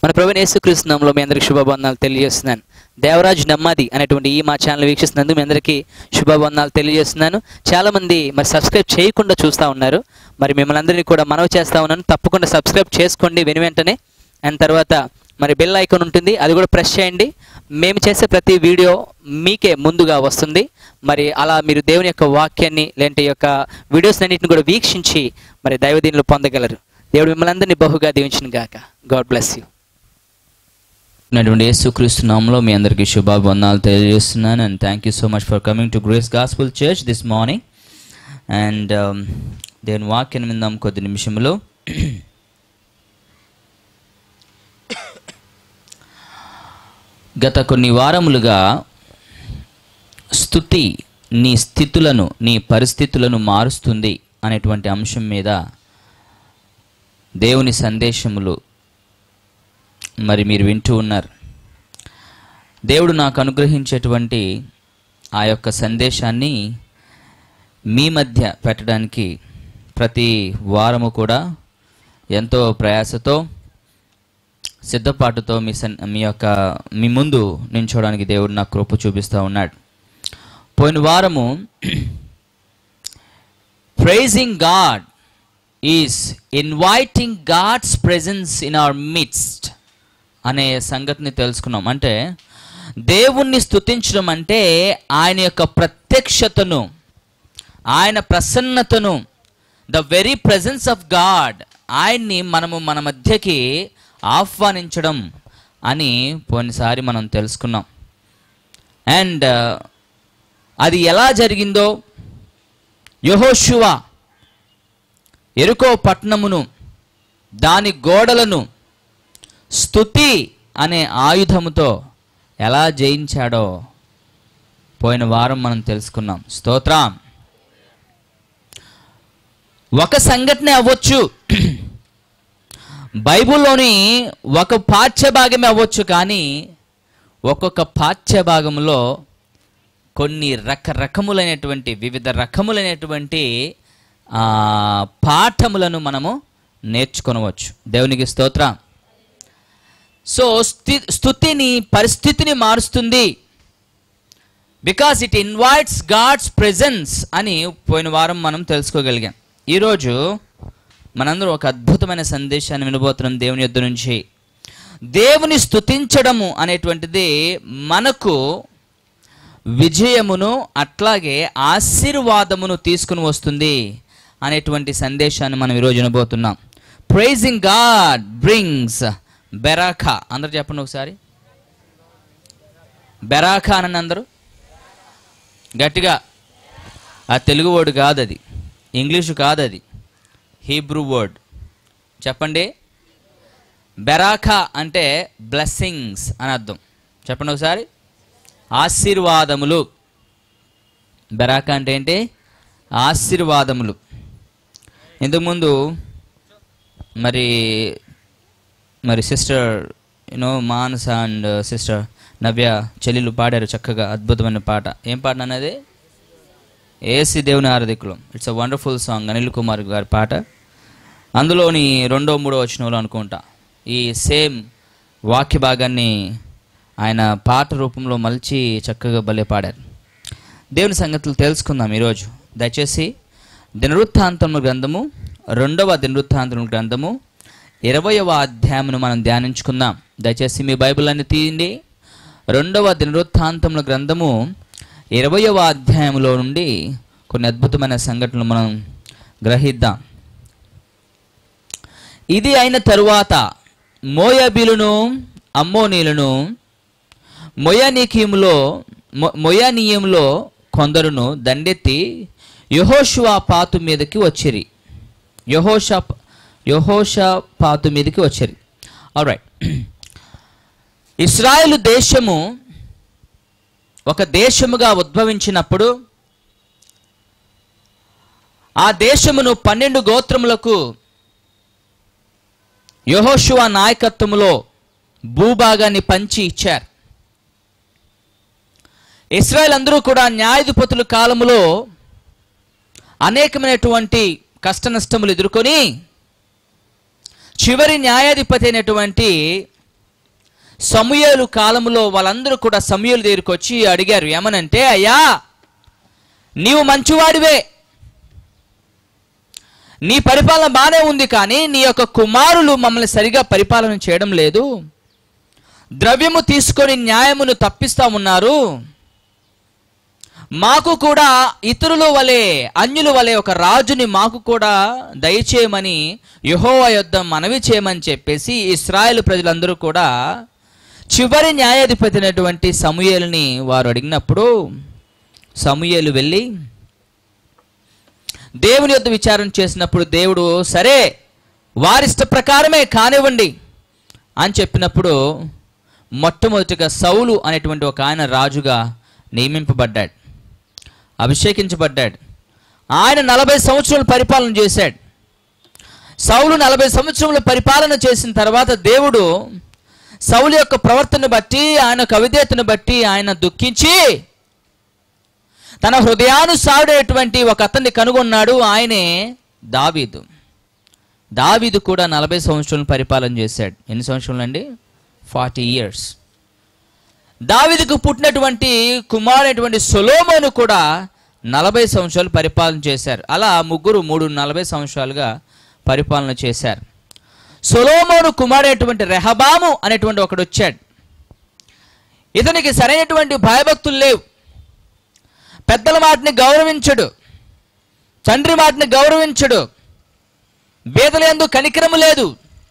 మన ప్రవీణ్ యేసుక్రీస్తునామంలో మీ అందరికి శుభబంధనాలు తెలియజేస్తున్నాను దేవరాజ్ నమ్మది అనేటువంటి ఈ మా ఛానల్ వీక్షిస్తున్నందుకు మీ అందరికీ శుభబంధనాలు తెలియజేస్తున్నాను చాలా మంది మరి సబ్స్క్రైబ్ చేయకుండా చూస్తూ ఉన్నారు మరి మిమ్మల్ని అందరినీ కూడా మనవి చేస్తా ఉన్నాను తప్పకుండా సబ్స్క్రైబ్ చేసుకోండి వెను వెంటనే అండ్ తర్వాత మరి బెల్ ఐకాన్ ఉంటుంది అది కూడా ప్రెస్ చేయండి మేము చేసే ప్రతి వీడియో మీకే ముందుగా వస్తుంది మరి అలా మీరు దేవుని యొక్క వాక్యాన్ని లేదంటే ఈ యొక్క వీడియోస్ అన్నింటిని కూడా వీక్షించి మరి దైవదీనులు పొందగలరు దేవుడు మిమ్మల్ని అందరినీ బహుగా దీవించిన గాక గాడ్ బ్లెస్ యూ ఉన్నటువంటి యేసుక్రీస్తు నామంలో మీ అందరికీ శుభాభివందనాలు తెలియజేస్తున్నాను and thank you so much for coming to grace gospel church this morning and దేని వాక్యం విందాం కొద్ది నిమిషంలో గత కొన్ని వారములుగా స్థుతి నీ స్థితులను నీ పరిస్థితులను మారుస్తుంది అనేటువంటి అంశం మీద దేవుని సందేశములు మరి మీరు వింటూ ఉన్నారు దేవుడు నాకు అనుగ్రహించేటువంటి ఆ యొక్క సందేశాన్ని మీ మధ్య పెట్టడానికి ప్రతి వారము కూడా ఎంతో ప్రయాసతో సిద్ధపాటుతో మీ సన్ మీ యొక్క మీ ముందు నించోడానికి దేవుడు నాకు కృప చూపిస్తూ ఉన్నాడు పోయిన వారము praising God is inviting God's presence in our midst అనే సంగతిని తెలుసుకున్నాం అంటే దేవుణ్ణి స్తుతించడం అంటే ఆయన యొక్క ప్రత్యక్షతను ఆయన ప్రసన్నతను the very presence of God ఆయన్ని మనము మన మధ్యకి ఆహ్వానించడం అని పోయినసారి మనం తెలుసుకున్నాం అండ్ అది ఎలా జరిగిందో యహోశువ ఎరుకో పట్టణమును దాని గోడలను స్తుతి అనే ఆయుధముతో ఎలా జయించాడో పోయిన వారం మనం తెలుసుకున్నాం స్తోత్రం ఒక సంఘటన అవ్వచ్చు బైబిల్లోని ఒక పాఠ్యభాగమే అవ్వచ్చు కానీ ఒక్కొక్క పాఠ్యభాగంలో కొన్ని రకరకములైనటువంటి వివిధ రకములైనటువంటి ఆ, పాఠములను మనము నేర్చుకొనవచ్చు దేవునికి స్తోత్రం సో స్థి స్థుతిని పరిస్థితిని మారుస్తుంది because it invites God's presence అని పోయిన వారం మనం తెలుసుకోగలిగాం ఈరోజు మనందరం ఒక అద్భుతమైన సందేశాన్ని వినబోతున్నాం దేవుని యొద్ద నుంచి దేవుని స్థుతించడము అనేటువంటిది మనకు విజయమును అట్లాగే ఆశీర్వాదమును తీసుకుని వస్తుంది అనేటువంటి సందేశాన్ని మనం ఈరోజు వినబోతున్నాం ప్రైజింగ్ గాడ్ బ్రింగ్స్ బెరాఖా అందరు చెప్పండి ఒకసారి బెరాఖా అని అందరూ గట్టిగా ఆ తెలుగు వర్డ్ కాదు అది ఇంగ్లీషు కాదు అది హీబ్రూ వర్డ్ చెప్పండి బెరాఖా అంటే బ్లెస్సింగ్స్ అని అర్థం చెప్పండి ఒకసారి ఆశీర్వాదములు బెరాకా అంటే ఏంటి ఆశీర్వాదములు ఇంతకుముందు మరి మరి సిస్టర్ యూనో మానస అండ్ సిస్టర్ నవ్య చెల్లెలు పాడారు చక్కగా అద్భుతమైన పాట ఏం పాట అన్నది ఏసి దేవుని ఆరాధికులం it's a wonderful song Anil Kumar గారి పాట అందులోని రెండో మూడో వచనంలో అనుకుంటా ఈ సేమ్ వాక్య భాగాన్ని ఆయన పాట రూపంలో మలిచి చక్కగా భలే పాడారు దేవుని సంగతులు తెలుసుకుందాం ఈరోజు దయచేసి దినవృత్తాంతముల గ్రంథము రెండవ దినవృత్తాంతముల గ్రంథము ఇరవయవ అధ్యాయమును మనం ధ్యానించుకుందాం దయచేసి మీ బైబిల్ అన్ని తీయండి రెండవ దినవృత్తాంతముల గ్రంథము ఇరవయవ అధ్యాయంలో నుండి కొన్ని అద్భుతమైన సంఘటనలు మనం గ్రహిద్దాం ఇది అయిన తరువాత మోయబిలును అమ్మోనీలను మొయనీకీములో మొ- మొయనీయంలో కొందరును దండెత్తి యహోషువా పాతు మీదకి వచ్చిరి యహోషా యహోషా పాతు మీదకి వచ్చిరి రైట్ ఇస్రాయేలు దేశము ఒక దేశముగా ఉద్భవించినప్పుడు ఆ దేశమును పన్నెండు గోత్రములకు యహోషువ నాయకత్వములో భూభాగాన్ని పంచి ఇచ్చారు ఇస్రాయల్ అందరూ కూడా న్యాయాధిపతుల కాలములో అనేకమైనటువంటి కష్ట నష్టములు ఎదుర్కొని చివరి న్యాయాధిపతి అయినటువంటి సమూయేలు కాలంలో వాళ్ళందరూ కూడా సమూయేలు దగ్గరికి వచ్చి అడిగారు ఏమనంటే అయ్యా నీవు మంచివాడివే నీ పరిపాలన బాగానే ఉంది కానీ నీ యొక్క కుమారులు మమ్మల్ని సరిగా పరిపాలన చేయడం లేదు ద్రవ్యము తీసుకొని న్యాయమును తప్పిస్తా ఉన్నారు మాకు కూడా ఇతరుల వలె అన్యుల వలె ఒక రాజుని మాకు కూడా దయచేయమని యెహోవా యొద్ద మనవి చేయమని చెప్పేసి ఇస్రాయేల్ ప్రజలందరూ కూడా చివరి న్యాయాధిపతి అయినటువంటి సమూయేలుని వారు అడిగినప్పుడు సమూయేలు వెళ్ళి దేవుని యొద్ద విచారణ చేసినప్పుడు దేవుడు సరే వారిష్ట ప్రకారమే కానివ్వండి అని చెప్పినప్పుడు మొట్టమొదటిగా సౌలు అనేటువంటి ఒక ఆయన రాజుగా నియమింపబడ్డాడు అభిషేకించబడ్డాడు ఆయన నలభై సంవత్సరాలు పరిపాలన చేశాడు సౌలు నలభై సంవత్సరముల పరిపాలన చేసిన తర్వాత దేవుడు సౌలు యొక్క ప్రవర్తన బట్టి ఆయన యొక్క అవిధేతను బట్టి ఆయన దుఃఖించి తన హృదయానుసారుడైనటువంటి ఒక అతన్ని కనుగొన్నాడు ఆయనే దావీదు దావీదు కూడా నలభై సంవత్సరాలు పరిపాలన చేశాడు ఎన్ని సంవత్సరాలు అండి ఫార్టీ ఇయర్స్ దావీదుకు పుట్టినటువంటి కుమారుడైనటువంటి సొలోమోను కూడా నలభై సంవత్సరాలు పరిపాలన చేశారు అలా ముగ్గురు మూడు నలభై సంవత్సరాలుగా పరిపాలన చేశారు సొలోమోను కుమారుడైనటువంటి రెహబాము అనేటువంటి ఒకడు వచ్చాడు ఇతనికి సరైనటువంటి భయభక్తులు లేవు పెద్దల మాటని గౌరవించడు తండ్రి మాటని గౌరవించడు బీదలందు కనికరము లేదు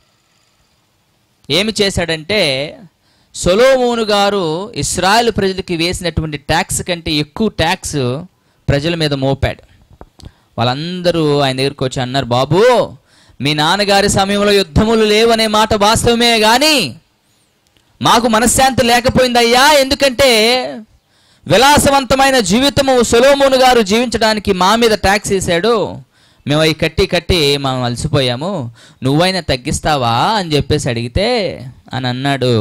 ఏమి చేశాడంటే సొలోమోను గారు ఇస్రాయల్ ప్రజలకి వేసినటువంటి ట్యాక్స్ కంటే ఎక్కువ ట్యాక్స్ ప్రజల మీద మోపాడు వాళ్ళందరూ ఆయన దగ్గరికి వచ్చి అన్నారు బాబు మీ నాన్నగారి సమయంలో యుద్ధములు లేవనే మాట వాస్తవమే కానీ మాకు మనశ్శాంతి లేకపోయిందయ్యా ఎందుకంటే విలాసవంతమైన జీవితము సొలోమోను గారు జీవించడానికి మా మీద ట్యాక్స్ వేసాడు మేము అవి కట్టి కట్టి మనం అలసిపోయాము నువ్వైనా తగ్గిస్తావా అని చెప్పేసి అడిగితే అని అన్నాడు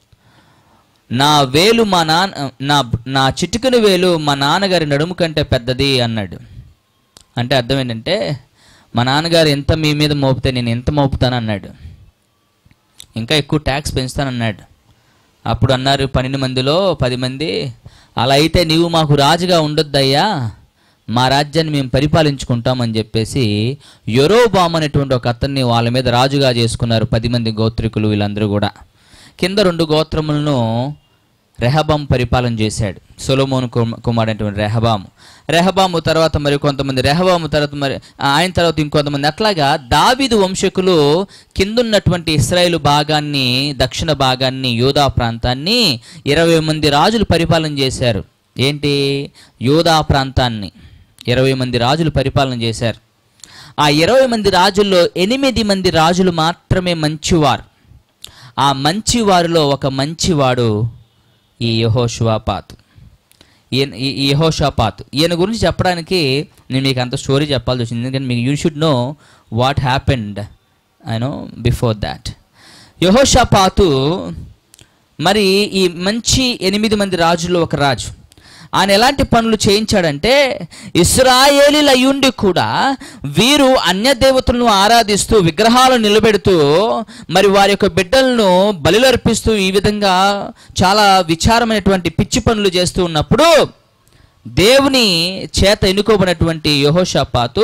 నా వేలు మా నాన్న నా నా చిటికని వేలు మా నాన్నగారి నడుము కంటే పెద్దది అన్నాడు అంటే అర్థం ఏంటంటే మా నాన్నగారు ఎంత మీ మీద మోపితే నేను ఎంత మోపుతాను అన్నాడు ఇంకా ఎక్కువ ట్యాక్స్ పెంచుతానన్నాడు అప్పుడు అన్నారు పన్నెండు మందిలో పది మంది అలా అయితే నీవు మాకు రాజుగా ఉండొద్దయ్యా మా రాజ్యాన్ని మేము పరిపాలించుకుంటామని చెప్పేసి యొరోబామ్ అనేటువంటి ఒక అతన్ని వాళ్ళ మీద రాజుగా చేసుకున్నారు పది మంది గోత్రికులు వీళ్ళందరూ కూడా కింద రెండు గోత్రములను రెహబాం పరిపాలన చేశాడు సొలోమోను కుమ- కుమారుడైనటువంటి రెహబాము రెహబాము తర్వాత మరి కొంతమంది రెహబాము తర్వాత మరి ఆయన తర్వాత ఇంకొంతమంది అట్లాగా దావీదు వంశకులు కిందున్నటువంటి ఇస్రాయేల్ భాగాన్ని దక్షిణ భాగాన్ని యూదా ప్రాంతాన్ని ఇరవై మంది రాజులు పరిపాలన చేశారు ఏంటి యూదా ప్రాంతాన్ని ఇరవై మంది రాజులు పరిపాలన చేశారు ఆ ఇరవై మంది రాజుల్లో ఎనిమిది మంది రాజులు మాత్రమే మంచివారు ఆ మంచివారిలో ఒక మంచివాడు ఈ యహోషువాపాతు ఈయన ఈ ఈ యెహోషాపాతు ఈయన గురించి చెప్పడానికి నేను మీకు అంత స్టోరీ చెప్పాల్సి వచ్చింది ఎందుకంటే మీకు you should know what happened I know before that యహోషాపాతు మరి ఈ మంచి ఎనిమిది మంది రాజుల్లో ఒక రాజు ఆయన ఎలాంటి పనులు చేయించాడంటే ఇస్రాయేలీల అయ్యుండి కూడా వీరు అన్య దేవతలను ఆరాధిస్తూ విగ్రహాలను నిలబెడుతూ మరి వారి యొక్క బిడ్డలను బలిలర్పిస్తూ ఈ విధంగా చాలా విచారమైనటువంటి పిచ్చి పనులు చేస్తూ ఉన్నప్పుడు దేవుని చేత ఎన్నుకోబడినటువంటి యహోషాపాతు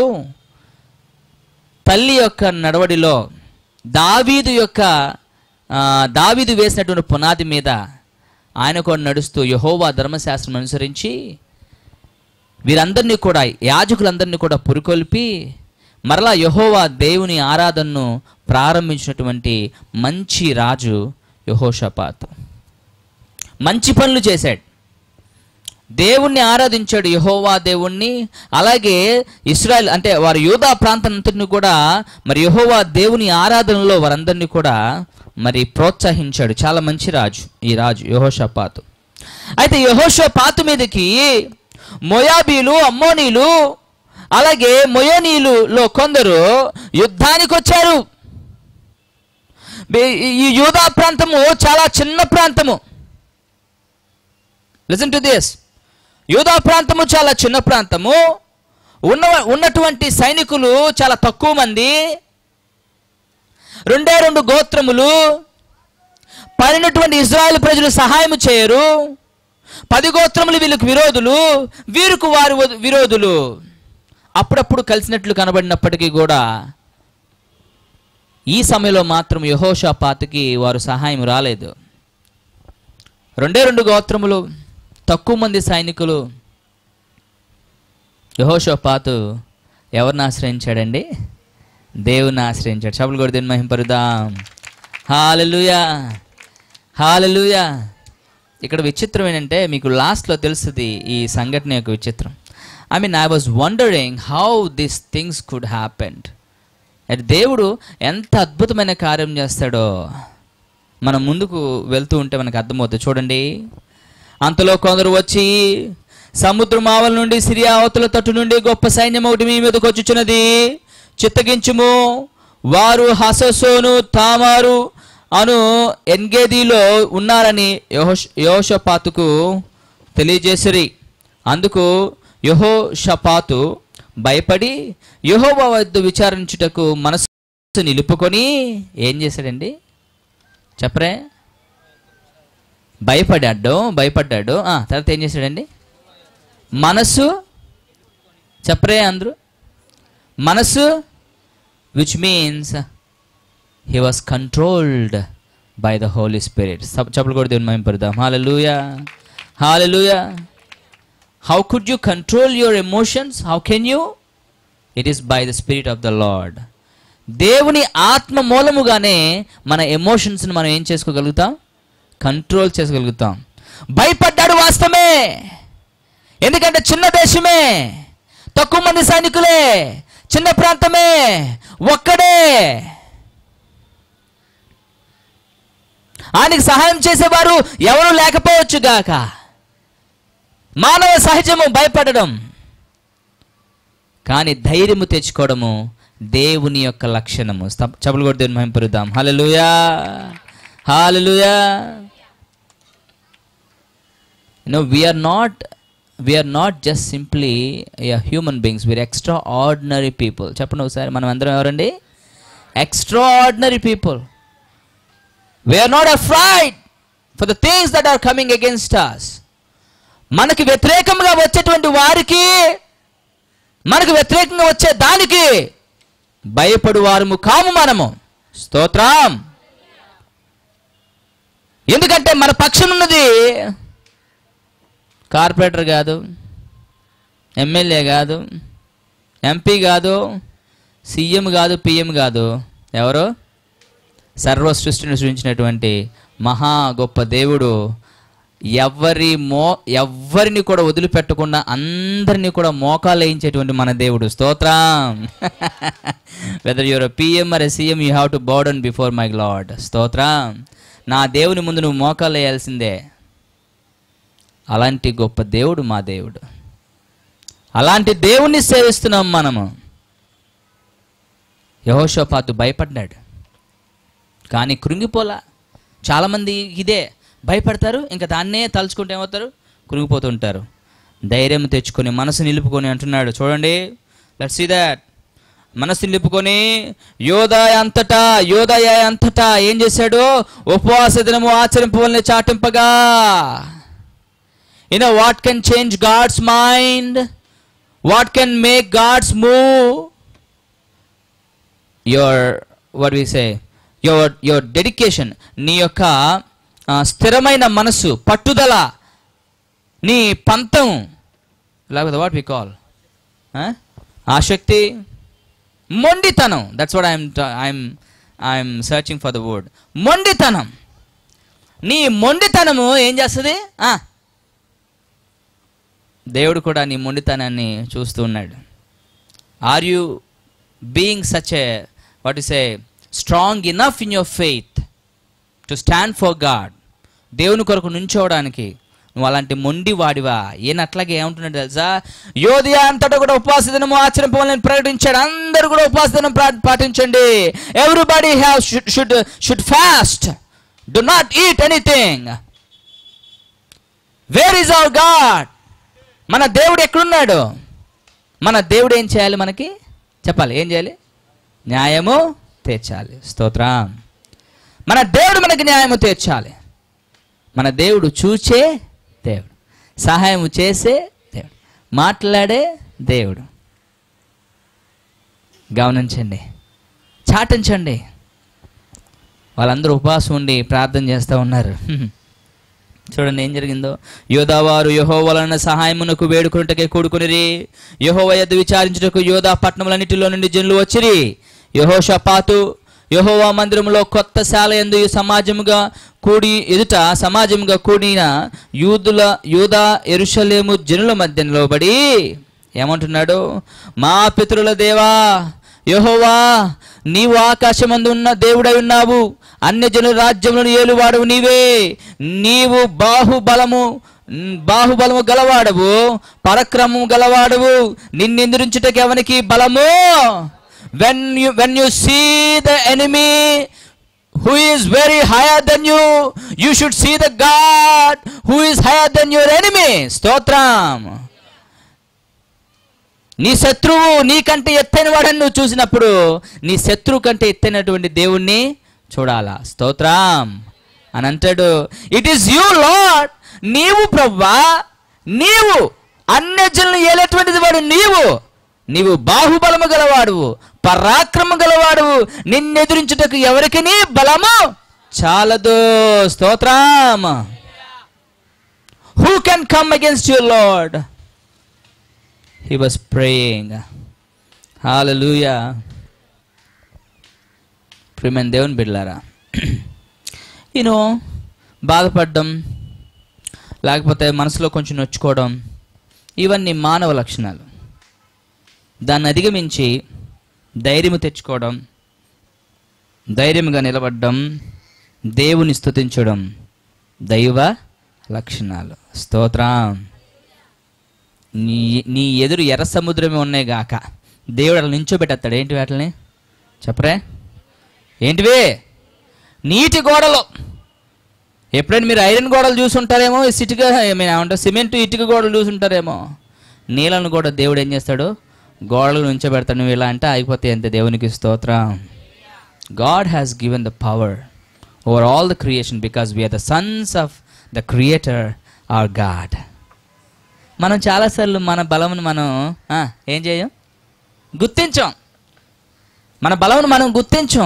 తల్లి యొక్క నడవడిలో దావీదు యొక్క ఆ, దావీదు వేసినటువంటి పునాది మీద ఆయన కూడా నడుస్తూ యహోవా ధర్మశాస్త్రం అనుసరించి వీరందరినీ కూడా యాజకులందరినీ కూడా పురికొల్పి మరలా యహోవా దేవుని ఆరాధనను ప్రారంభించినటువంటి మంచి రాజు యహోషపాత్ మంచి పనులు చేశాడు దేవుణ్ణి ఆరాధించాడు యహోవా దేవుణ్ణి అలాగే ఇస్రాయల్ అంటే వారి యూదా ప్రాంతాన్నంతటిని కూడా మరి యహోవా దేవుని ఆరాధనలో వారందరినీ కూడా మరి ప్రోత్సహించాడు చాలా మంచి రాజు ఈ రాజు యహోషపాతు అయితే యహోషపాతు మీదకి మొయాబీలు అమ్మోనీలు అలాగే మొయోనీలులో కొందరు యుద్ధానికి వచ్చారు బే- ఈ యూదా ప్రాంతము చాలా చిన్న ప్రాంతము లిసన్ టు దిస్ యూదా ప్రాంతము చాలా చిన్న ప్రాంతము ఉన్న ఉన్నటువంటి సైనికులు చాలా తక్కువ మంది రెండే రెండు గోత్రములు పడినటువంటి ఇజ్రాయెల్ ప్రజలు సహాయం చేయరు పది గోత్రములు వీళ్ళకు విరోధులు వీరికి వారు వద- విరోధులు అప్పుడప్పుడు కలిసినట్లు కనబడినప్పటికీ కూడా ఈ సమయంలో మాత్రం యహోషాపాతుకి వారు సహాయం రాలేదు రెండే రెండు గోత్రములు తక్కువ మంది సైనికులు యహోషపాతు ఎవరిని ఆశ్రయించాడండి దేవుని ఆశ్రయించాడు చప్పులు కూడా దీన్ని మహింపరుదాం హాలలుయా హాలలుయా ఇక్కడ విచిత్రం ఏంటంటే మీకు లాస్ట్లో తెలుస్తుంది ఈ సంఘటన యొక్క విచిత్రం I mean I was wondering how this things could happened at దేవుడు ఎంత అద్భుతమైన కార్యం చేస్తాడో మనం ముందుకు వెళ్తూ ఉంటే మనకు అర్థమవుతుంది చూడండి అంతలో కొందరు వచ్చి సముద్రం ఆవల నుండి సిరియా అవతల తట్టు నుండి గొప్ప సైన్యం ఒకటి మీ మీదకి వచ్చుచున్నది చిత్తగించుము వారు హససోను తామారు అను ఎన్గేదిలో ఉన్నారని యహోష్ యహోషపాతుకు తెలియజేసిరి అందుకు యహోషపాతు భయపడి యహోవా వద్ద విచారించుటకు మనసు నిలుపుకొని ఏం చేశాడండి చెప్పరే భయపడ్డాడు భయపడ్డాడు ఆ, తర్వాత ఏం చేశాడండి మనసు చెప్పరే అందరూ మనసు which means he was controlled by the Holy Spirit చెప్పలు కూడా దేవుని మేము పడదాం hallelujah hallelujah how could you control your emotions how can you it is by the Spirit of the Lord దేవుని ఆత్మ మూలముగానే మన ఎమోషన్స్ని మనం ఏం చేసుకోగలుగుతాం కంట్రోల్ చేసుకోగలుగుతాం భయపడ్డాడు వాస్తవమే ఎందుకంటే చిన్న దేశమే తక్కువ మంది సైనికులే చిన్న ప్రాంతమే ఒక్కడే ఆయనకి సహాయం చేసేవారు ఎవరు లేకపోవచ్చు గాక మానవ సహజము భయపడడం కానీ ధైర్యము తెచ్చుకోవడము దేవుని యొక్క లక్షణము స్తబ్- చపలు కూడా దేవుని మహింపరుద్దాం hallelujah hallelujah no we are not we are not just simply human beings we are extraordinary people చెప్పండి ఒకసారి మనం అందరం ఎవరండి extraordinary people we are not afraid for the things that are coming against us మనకి వ్యతిరేకంగా వచ్చేటువంటి వారికి మనకు వ్యతిరేకంగా వచ్చే దానికి భయపడు వారము కాము మనము స్తోత్రం ఎందుకంటే మన పక్షం ఉన్నది కార్పొరేటర్ కాదు ఎమ్మెల్యే కాదు ఎంపీ కాదు సీఎం కాదు పిఎం కాదు ఎవరు సర్వ సృష్టిని సృష్టించినటువంటి మహా గొప్ప దేవుడు ఎవరి మో ఎవరిని కూడా వదిలిపెట్టకుండా అందరినీ కూడా మోకాలు వేయించేటువంటి మన దేవుడు స్తోత్రం వెదర్ యువర్ పిఎం మరి CM you have to bow down before my Lord స్తోత్రం నా దేవుని ముందు నువ్వు మోకాలు వేయాల్సిందే అలాంటి గొప్ప దేవుడు మా దేవుడు అలాంటి దేవుణ్ణి సేవిస్తున్నాం మనము యహోషోపాతు భయపడ్డాడు కానీ కృంగిపోలా చాలామంది ఇదే భయపడతారు ఇంకా దాన్నే తలుచుకుంటే ఏమవుతారు కృంగిపోతుంటారు ధైర్యం తెచ్చుకొని మనసు నిలుపుకొని అంటున్నాడు చూడండి లెట్స్ సీ దాట్ మనసు నిలుపుకొని యోధాయ అంతటా యోధాయ అంతటా ఏం చేశాడు ఉపవాస దినము ఆచరింపవల్ని చాటింపగా you know what can change god's mind what can make god's move your what we say your your dedication నీ యొక్క ఆ, స్థిరమైన మనసు పట్టుదల నీ పంతం లేకపోతే వాట్ వి కాల్ ఆసక్తి మొండితనం that's what I'm I'm I'm searching for the word మొండితనం నీ మొండితనము ఏం చేస్తుంది ఆ, దేవుడు కూడా నీ మొండితనాన్ని చూస్తూ ఉన్నాడు are you being such a what is a strong enough in your faith to stand for God దేవుని కొరకు నుంచోవడానికి నువ్వు అలాంటి మొండి వాడివా ఈయన అట్లాగే ఏమంటున్నాడు తెలుసా యోధియా అంతటా కూడా ఉపవాస దినము ఆచరింపవాలని ప్రకటించాడు అందరూ కూడా ఉపవాస దినం ప్రా- పాటించండి everybody have should should fast do not eat anything where is our God మన దేవుడు ఎక్కడున్నాడు మన దేవుడు ఏం చేయాలి మనకి చెప్పాలి ఏం చేయాలి న్యాయము తీర్చాలి స్తోత్రం మన దేవుడు మనకి న్యాయము తీర్చాలి మన దేవుడు చూచే దేవుడు సహాయము చేసే దేవుడు మాట్లాడే దేవుడు గమనించండి చాటించండి వాళ్ళందరూ ఉపవాసం ఉండి ప్రార్థన చేస్తూ ఉన్నారు చూడండి ఏం జరిగిందో యోధావారు యహో వలన సహాయమునకు వేడుకున్నటకే కూడుకునిరి యహోవ యొద్ద విచారించుటకు యోధా పట్టణములన్నిటిలో నుండి జనులు వచ్చిరి యహో షపాతు యహోవా మందిరంలో కొత్త శాల ఎందు ఈ సమాజముగా కూడి ఎదుట సమాజముగా కూడిన యూదుల యూదా ఎరుషలేము జనుల మధ్య నిలబడి ఏమంటున్నాడు మా పితరుల దేవా యహోవా నీవు ఆకాశమందు ఉన్న దేవుడై ఉన్నావు అన్యజనుల రాజ్యములను ఏలువాడవు నీవే నీవు బాహుబలము న్- బాహుబలము గలవాడవు పరక్రమము గలవాడవు నిన్నెందురించుటకు ఎవనికి బలము when you when you see the enemy who is very higher than you you should see the god who is higher than your enemy స్తోత్రం నీ శత్రువు నీకంటే ఎత్తైన వాడని నువ్వు చూసినప్పుడు నీ శత్రువు కంటే ఎత్తైనటువంటి దేవుణ్ణి చూడాలా స్తోత్రం అని అంటాడు ఇట్ ఈస్ యూ లాడ్ నీవు ప్రవ్వా నీవు అన్యజనులు ఏలేటువంటిది వాడు నీవు నీవు బాహుబలము గలవాడువు పరాక్రమం గలవాడువు నిన్నెదిరించుటకు ఎవరికి నీ బలము చాలదు స్తోత్రం who can come against your Lord he was praying hallelujah ప్రియమైన దేవుని బిడ్డలారా నేను బాధపడడం లేకపోతే మనసులో కొంచెం నొచ్చుకోవడం ఇవన్నీ మానవ లక్షణాలు దాన్ని అధిగమించి ధైర్యము తెచ్చుకోవడం ధైర్యంగా నిలబడడం దేవుని స్తుతించడం దైవ లక్షణాలు స్తోత్రం నీ నీ ఎదురు ఎర్ర సముద్రమే ఉన్నాయి గాక దేవుడు అలా నించోబెట్టేస్తాడు ఏంటి వాటిని చెప్పరే ఏంటివి నీటి గోడలు ఎప్పుడైనా మీరు ఐరన్ గోడలు చూసుంటారేమో సిటిక ఏమైనా ఏమంటారు సిమెంట్ ఇటుక గోడలు చూసుంటారేమో నీళ్ళను కూడా దేవుడు ఏం చేస్తాడు గోడలు నుంచోబెడతాడు నువ్వు ఇలా అంటే అయిపోతాయి అంతే దేవునికి స్తోత్రం God has given the power over all the creation because we are the sons of the Creator our God మనం చాలాసార్లు మన బలమును మనం ఆ, ఏం చేయం గుర్తించాం మన బలమును మనం గుర్తించాం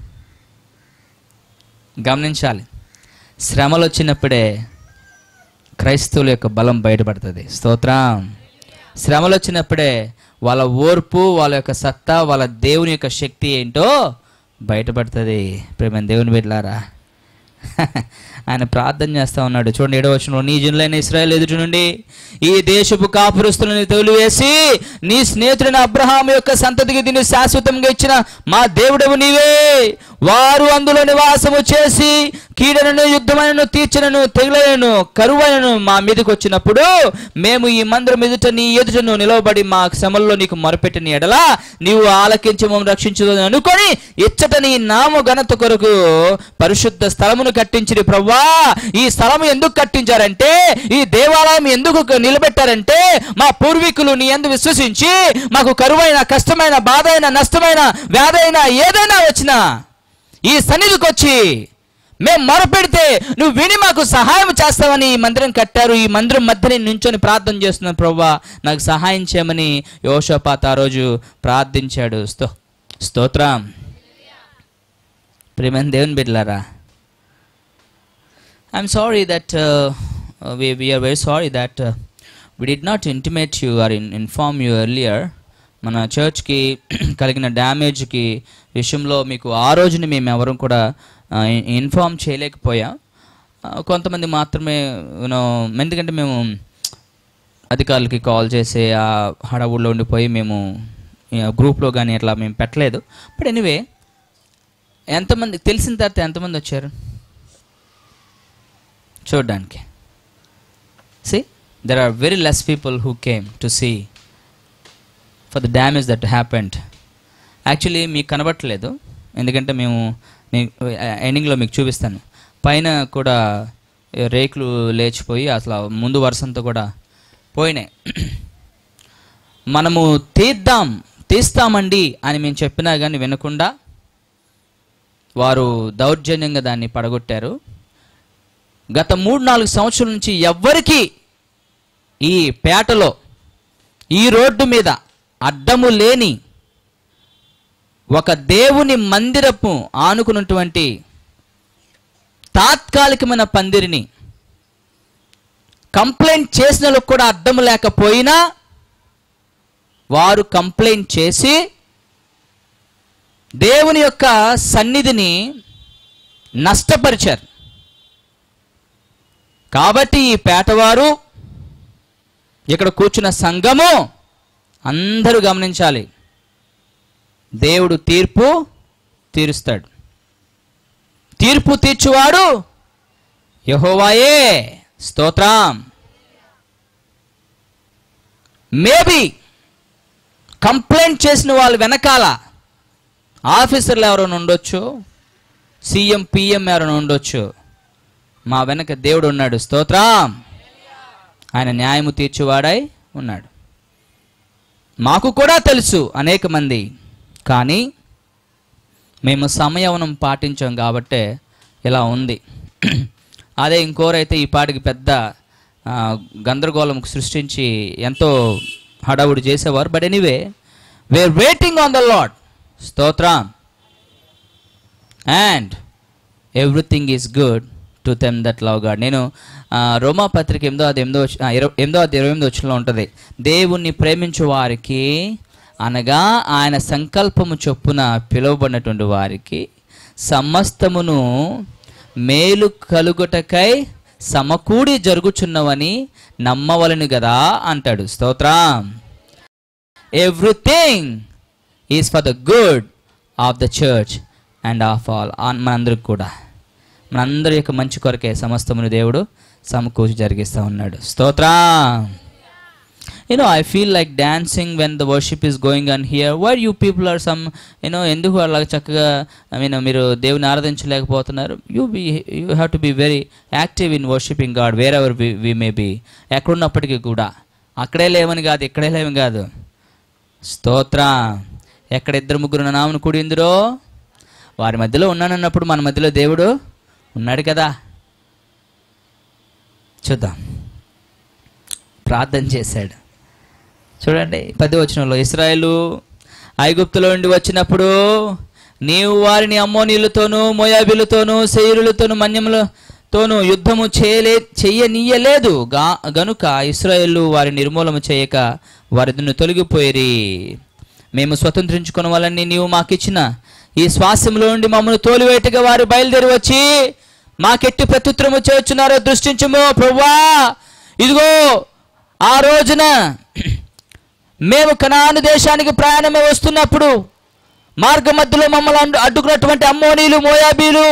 గమనించాలి శ్రమలు వచ్చినప్పుడే క్రైస్తవుల యొక్క బలం బయటపడుతుంది స్తోత్రం శ్రమలు వచ్చినప్పుడే వాళ్ళ ఓర్పు వాళ్ళ యొక్క సత్తా వాళ్ళ దేవుని యొక్క శక్తి ఏంటో బయటపడుతుంది ప్రేమ దేవుని బిడ్డలారా ఆయన ప్రార్థన చేస్తా ఉన్నాడు చూడండి ఏడవ వచనంలో నీ జనులైన ఇస్రాయల్ ఎదుటి నుండి ఈ దేశపు కాపురస్తులని తొలివేసి నీ స్నేహితుడైన అబ్రహాం యొక్క సంతతికి దీన్ని శాశ్వతంగా ఇచ్చిన మా దేవుడవు నీవే వారు అందులో నివాసము చేసి కీడనను యుద్ధమైనను తీర్చనను తెగులైనను కరువైనను మా మీదకి వచ్చినప్పుడు మేము ఈ మందిరం ఎదుట నీ ఎదుటను నిలవబడి మా శ్రమల్లో నీకు మొరపెట్టిన ఎడల నీవు ఆలకించి మమ్మల్ని రక్షించదని అనుకొని ఇచ్చట నీ నామ ఘనత కొరకు పరిశుద్ధ స్థలమును కట్టించిరి ప్రవ్వా ఈ స్థలము ఎందుకు కట్టించారంటే ఈ దేవాలయం ఎందుకు నిలబెట్టారంటే మా పూర్వీకులు నీ ఎందు విశ్వసించి మాకు కరువైన కష్టమైన బాధ అయిన నష్టమైన వ్యాధైన ఏదైనా వచ్చినా ఈ సన్నిధికి వచ్చి మేము మొరపెడితే నువ్వు విని మాకు సహాయం చేస్తావని ఈ మందిరం కట్టారు ఈ మందిరం మధ్యనే నించొని ప్రార్థన చేస్తున్నాను ప్రవ్వా నాకు సహాయం చేయమని యోషపాత ఆ రోజు ప్రార్థించాడు స్తో స్తోత్రం ప్రేమైన దేవుని బిడ్డలారా I'm sorry that we we are very sorry that uh, we did not intimate you or in, inform you earlier మన చర్చ్కి కలిగిన డ్యామేజ్కి విషయంలో మీకు ఆ రోజుని మేము ఎవరం కూడా ఇన్ఫామ్ చేయలేకపోయాం ఆ, కొంతమంది మాత్రమే యూనో ఎందుకంటే మేము అధికారులకి కాల్ చేసి ఆ హడావుల్లో ఉండిపోయి మేము గ్రూప్లో కానీ అట్లా మేము పెట్టలేదు బట్ ఎనీవే ఎంతమంది తెలిసిన తర్వాత ఎంతమంది వచ్చారు చూడడానికి see there are very less people who came to see for the damage that happened actually మీకు కనబట్టలేదు ఎందుకంటే మేము మీకు ఎండింగ్లో మీకు చూపిస్తాను పైన కూడా రేకులు లేచిపోయి అసలు ముందు వరుసంతా కూడా పోయినాయి మనము తీద్దాం తీస్తామండి అని మేము చెప్పినా కానీ వినకుండా వారు దౌర్జన్యంగా దాన్ని పడగొట్టారు గత మూడు నాలుగు సంవత్సరాల నుంచి ఎవ్వరికి ఈ పేటలో ఈ రోడ్డు మీద అడ్డము లేని ఒక దేవుని మందిరపు ఆనుకున్నటువంటి తాత్కాలికమైన పందిరిని కంప్లైంట్ చేసిన వాళ్ళకు కూడా అడ్డం లేకపోయినా వారు కంప్లైంట్ చేసి దేవుని యొక్క సన్నిధిని నష్టపరిచారు కాబట్టి ఈ పేటవారు ఇక్కడ కూర్చున్న సంఘము అందరూ గమనించాలి దేవుడు తీర్పు తీరుస్తాడు తీర్పు తీర్చువాడు యహోవాయే స్తోత్రం మేబీ కంప్లైంట్ చేసిన వాళ్ళు వెనకాల ఆఫీసర్లు ఎవరైనా ఉండొచ్చు సీఎం పిఎం ఎవరైనా ఉండొచ్చు మా వెనక దేవుడు ఉన్నాడు స్తోత్రం ఆయన న్యాయము తీర్చువాడై ఉన్నాడు మాకు కూడా తెలుసు అనేక మంది కానీ మేము సమయవనం పాటించాం కాబట్టే ఇలా ఉంది అదే ఇంకోరైతే ఈ పాటికి పెద్ద ఆ, గందరగోళం సృష్టించి ఎంతో హడావుడి చేసేవారు but anyway we're waiting on the Lord స్తోత్రం and everything is good to them that love God నేను ఆ, రోమా పత్రిక ఎనిమిదో అది ఎనిమిదో వచ్చి- ఆ, ఇరవై ఎనిమిదో అది ఇరవై ఎనిమిది వచ్చినలో ఉంటుంది దేవుణ్ణి ప్రేమించు వారికి అనగా ఆయన సంకల్పము చొప్పున పిలువబడినటువంటి వారికి సమస్తమును మేలు కలుగుటకై సమకూడి జరుగుచున్నవని నమ్మవలను కదా అంటాడు స్తోత్రం everything is for the good of the church and of all మనందరికి కూడా మనందరి యొక్క మంచి కొరకే సమస్తమును దేవుడు సమకూర్చి జరిగిస్తూ ఉన్నాడు స్తోత్రం you know I feel like dancing when the worship is going on here where you people are some you know ఎందుకు అలా చక్కగా ఐ మీన్ మీరు దేవుని ఆరాధించలేకపోతున్నారు you be you have to be very active in worshiping God wherever we may be ఎక్కడున్నప్పటికీ కూడా అక్కడే లేవని కాదు ఇక్కడే లేవని కాదు స్తోత్ర ఎక్కడ ఇద్దరు ముగ్గురు నా నామను కూడిందిరో వారి మధ్యలో ఉన్నానన్నప్పుడు మన మధ్యలో దేవుడు ఉన్నాడు కదా చూద్దాం ప్రార్థన చేశాడు చూడండి పది వచనంలో ఇస్రాయేలు ఐగుప్తులో నుండి వచ్చినప్పుడు నీవు వారిని అమ్మోనీలతోనూ మోయాబీలతోనూ శైరులతోనూ మన్యములతోనూ యుద్ధము చేయలే చెయ్యనీయలేదు గా గనుక ఇస్రాయేలు వారి నిర్మూలన చేయక వారిని తొలగిపోయిరి మేము స్వతంత్రించుకున్న వాళ్ళని నీవు మాకిచ్చిన ఈ శ్వాసంలో నుండి మమ్మల్ని తోలివేటగా వారు బయలుదేరి వచ్చి మాకెట్టి ప్రత్యుత్తరము చేర్చున్నారో దృష్టించము ప్రభువా ఇదిగో ఆ రోజున మేము కనాను దేశానికి ప్రయాణమే వస్తున్నప్పుడు మార్గ మధ్యలో మమ్మల్ని అడ్డు- అడ్డుకున్నటువంటి అమ్మోనీలు మోయాబీలు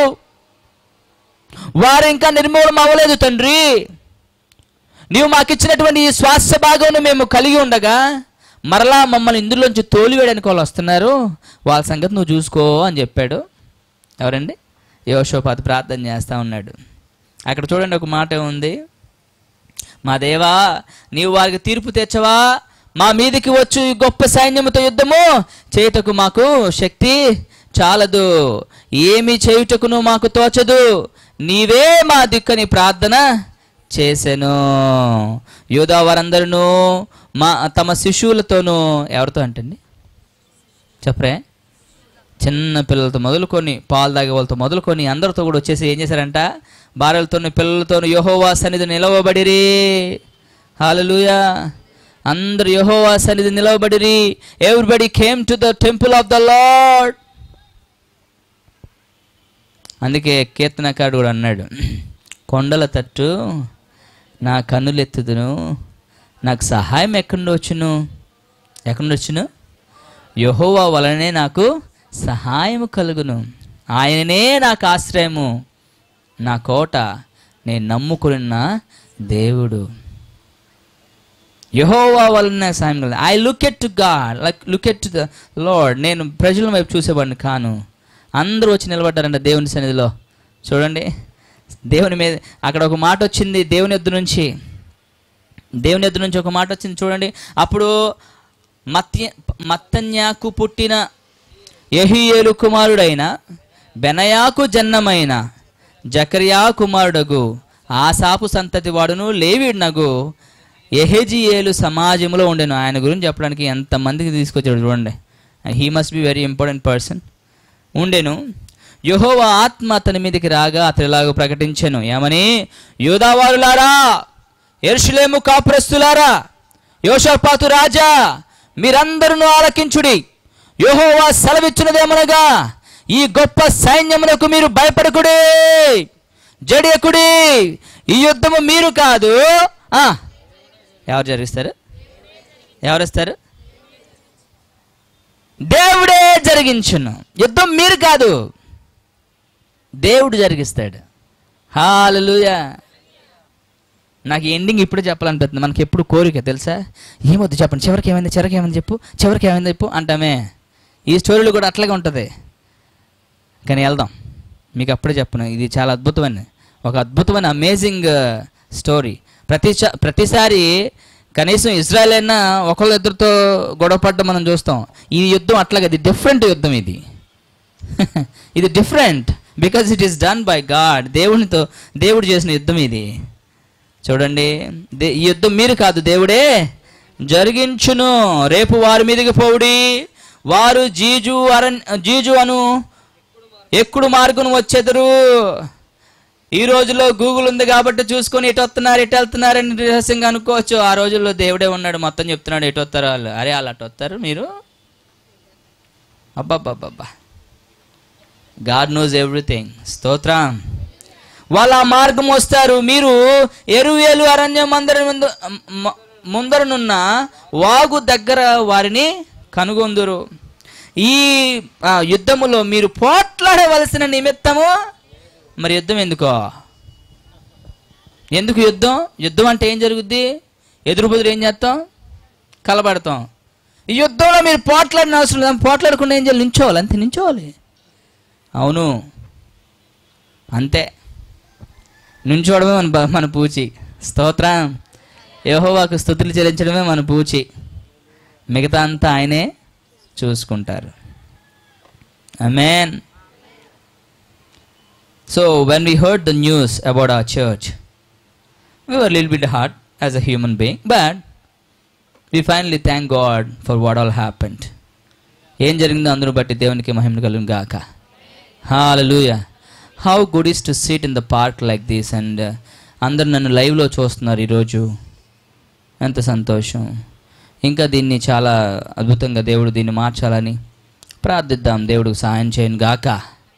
వారు ఇంకా నిర్మూలన అవ్వలేదు తండ్రి నీవు మాకు ఇచ్చినటువంటి ఈ స్వాస్థ్య భాగంను మేము కలిగి ఉండగా మరలా మమ్మల్ని ఇందులోంచి తోలివేయడానికి వాళ్ళు వస్తున్నారు వాళ్ళ సంగతి నువ్వు చూసుకో అని చెప్పాడు ఎవరండి యోషోపాతి ప్రార్థన చేస్తూ ఉన్నాడు అక్కడ చూడండి ఒక మాట ఉంది మా దేవా నీవు వారికి తీర్పు తెచ్చవా మా మీదికి వచ్చు ఈ గొప్ప సైన్యముతో యుద్ధము చేయుటకు మాకు శక్తి చాలదు ఏమి చేయుటకును మాకు తోచదు నీవే మా దిక్కని ప్రార్థన చేసెను యోధా వారందరూ మా తమ శిశువులతోనూ ఎవరితో అంటండి చెప్పరే చిన్న పిల్లలతో మొదలుకొని పాలు తాగే వాళ్ళతో మొదలుకొని అందరితో కూడా వచ్చేసి ఏం చేశారంట భార్యలతోని పిల్లలతోని యహోవా సన్నిధి నిలవబడిరి హాలలుయా అందరు యహోవా సన్నిధి నిలవబడిరి everybody came to the temple of the Lord అందుకే కీర్తనకాడు కూడా అన్నాడు కొండల తట్టు నా కన్నులెత్తుదును నాకు సహాయం ఎక్కడి నుండి వచ్చును ఎక్కడి నుండి వచ్చును యహోవా వలనే నాకు సహాయము కలుగును ఆయననే నాకు ఆశ్రయము నా కోట నేను నమ్ముకున్న దేవుడు యహోవా వలన సాయం కలదు I look at to God like look at to the Lord నేను ప్రజల వైపు చూసేవాడిని కాను అందరూ వచ్చి నిలబడ్డారంట దేవుని సన్నిధిలో చూడండి దేవుని మీద అక్కడ ఒక మాట వచ్చింది దేవుని ఎద్దు నుంచి దేవుని ఎద్దు నుంచి ఒక మాట వచ్చింది చూడండి అప్పుడు మత్య మత్తన్యాకు పుట్టిన యహియేలు కుమారుడైన బెనయాకు జన్నమైన జకర్యా కుమారుడగు ఆసాపు సంతతి వాడును లేవిడ్నగు ఎహెజియేలు సమాజంలో ఉండెను ఆయన గురించి చెప్పడానికి ఎంతమందికి తీసుకొచ్చాడు చూడండి he must be very important person ఉండెను యెహోవా ఆత్మ అతని మీదకి రాగా అతనిలాగా ప్రకటించెను ఏమని యూదావారులారా ఎరుషులేము కాపురస్తులారా యోషపాతు రాజా మీరందరూ ఆలకించుడి యెహోవా సెలవిచ్చినదేమనగా ఈ గొప్ప సైన్యములకు మీరు భయపడకుడి జడియకుడి ఈ యుద్ధము మీరు కాదు ఆ, ఎవరు జరిగిస్తారు ఎవరు వస్తారు దేవుడే జరిగించును యుద్ధం మీరు కాదు దేవుడు జరిగిస్తాడు హాలలుయా నాకు ఎండింగ్ ఇప్పుడు చెప్పాలనిపిస్తుంది మనకి ఎప్పుడు కోరిక తెలుసా ఏమొద్దు చెప్పండి చివరికి ఏమైంది చివరికి ఏమైంది చెప్పు చివరికి ఏమైంది చెప్పు అంటామే ఈ స్టోరీలు కూడా అట్లాగే ఉంటుంది కానీ వెళ్దాం మీకు అప్పుడే చెప్పను ఇది చాలా అద్భుతమైన ఒక అద్భుతమైన అమేజింగ్ స్టోరీ ప్రతి ప్రతిసారి కనీసం ఇజ్రాయెల్ అయినా ఒకళ్ళిద్దరితో గొడవపడ్డం మనం చూస్తాం ఈ యుద్ధం అట్లాగే ఇది డిఫరెంట్ యుద్ధం ఇది ఇది different because it is done by God దేవునితో దేవుడు చేసిన యుద్ధం ఇది చూడండి దే- ఈ యుద్ధం మీరు కాదు దేవుడే జరిగించును రేపు వారి మీదకి పోవుడి వారు జీజు అరణ్ జీజు అను ఎక్కుడు మార్గం వచ్చేదరు ఈ రోజుల్లో గూగుల్ ఉంది కాబట్టి చూసుకొని ఎటు వస్తున్నారు ఎటు వెళ్తున్నారని రహస్యంగా అనుకోవచ్చు ఆ రోజుల్లో దేవుడే ఉన్నాడు మొత్తం చెప్తున్నాడు ఎటు వస్తారు వాళ్ళు అరే వాళ్ళు అటు వస్తారు మీరు అబ్బాబ్బాబ్బా గాడ్ నోస్ ఎవ్రీథింగ్ స్తోత్రం వాళ్ళ ఆ మార్గం వస్తారు మీరు ఎరువేలు అరణ్యం అందరి ముందు మ- ముందరనున్న వాగు దగ్గర వారిని కనుగొందురు ఈ ఆ, యుద్ధములో మీరు పోట్లాడవలసిన నిమిత్తము మరి యుద్ధం ఎందుకో ఎందుకు యుద్ధం యుద్ధం అంటే ఏం జరుగుద్ది ఎదురు బదురు ఏం చేస్తాం కలబడతాం ఈ యుద్ధంలో మీరు పోట్లాడిన అవసరం లేదు పోట్లాడకుండా ఏం చేయాలి నించోవాలి అంతే నించోవాలి అవును అంతే నుంచోవడమే మన బ- మన పూచి స్తోత్రం యెహోవాకు స్థుతులు చెల్లించడమే మన పూచి మిగతా అంతా ఆయనే చూసుకుంటారు అమేన్ so when we heard the news about our church we were a little bit hurt as a human being, but we finally thank God for what all happened. ఏం జరిగిందో అందరూ బట్టి దేవునికి మహిమ కలుగు గాక హాలూయ how good is to sit in the park like this and అందరు నన్ను లైవ్లో చూస్తున్నారు ఈరోజు ఎంత సంతోషం ఇంకా దీన్ని చాలా అద్భుతంగా దేవుడు దీన్ని మార్చాలని ప్రార్థిద్దాం దేవుడికి సహాయం చేయను గాక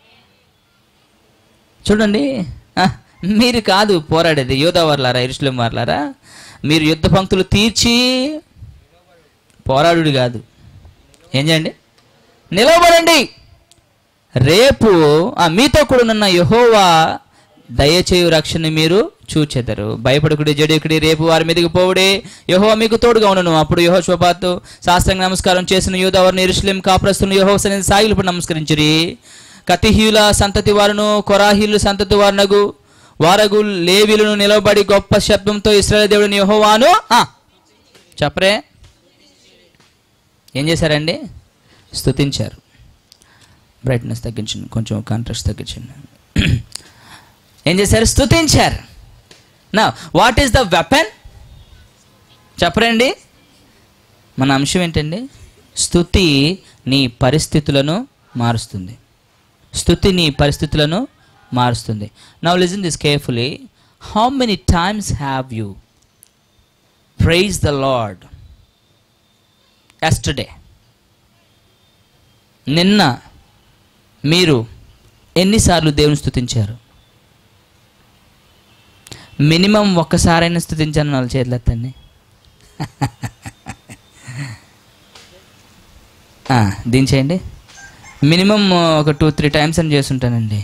చూడండి ఆ, మీరు కాదు పోరాడేది యోధా వర్లారా ఇరుషులం వర్లారా మీరు యుద్ధ పంక్తులు తీర్చి పోరాడు కాదు ఏం చేయండి నిలవబడండి రేపు ఆ మీతో కూడా ఉన్న యహోవా దయచేయు రక్షణ మీరు చూచెదరు భయపడకుడి జడికుడి రేపు వారి మీదకి పోవుడే యహో మీకు తోడుగా ఉండను అప్పుడు యహో శోభాతు శాస్త్రంగా నమస్కారం చేసిన యూదవర్ని ఇరుషులేం కాపురస్తులను యహో సన్నిధి సాగిలిపడి నమస్కరించిరి కతిహీల సంతతి వారును కొరాహీలు సంతతి వారునగు వారగు లేవీలను నిలబడి గొప్ప శబ్దంతో ఇస్రాయల్ దేవుడిని యహోవాను ఆ, చెప్పరే ఏం చేశారండి స్తుతించారు బ్రైట్నెస్ తగ్గించండి కొంచెం కాంట్రాస్ట్ తగ్గించండి ఏం చేశారు స్తుతించారు నా వాట్ ఈస్ ద వెపన్ చెప్పరండి మన అంశం ఏంటండి స్థుతి నీ పరిస్థితులను మారుస్తుంది స్థుతి నీ పరిస్థితులను మారుస్తుంది now listen this carefully how many times have you praise the Lord yesterday నిన్న మీరు ఎన్నిసార్లు దేవుని స్థుతించారు మినిమం ఒక్కసారైనా స్థుతించాను వాళ్ళ చేతులు ఎత్తండి ఆ, దించేయండి మినిమం ఒక టూ త్రీ టైమ్స్ అని చేస్తుంటానండి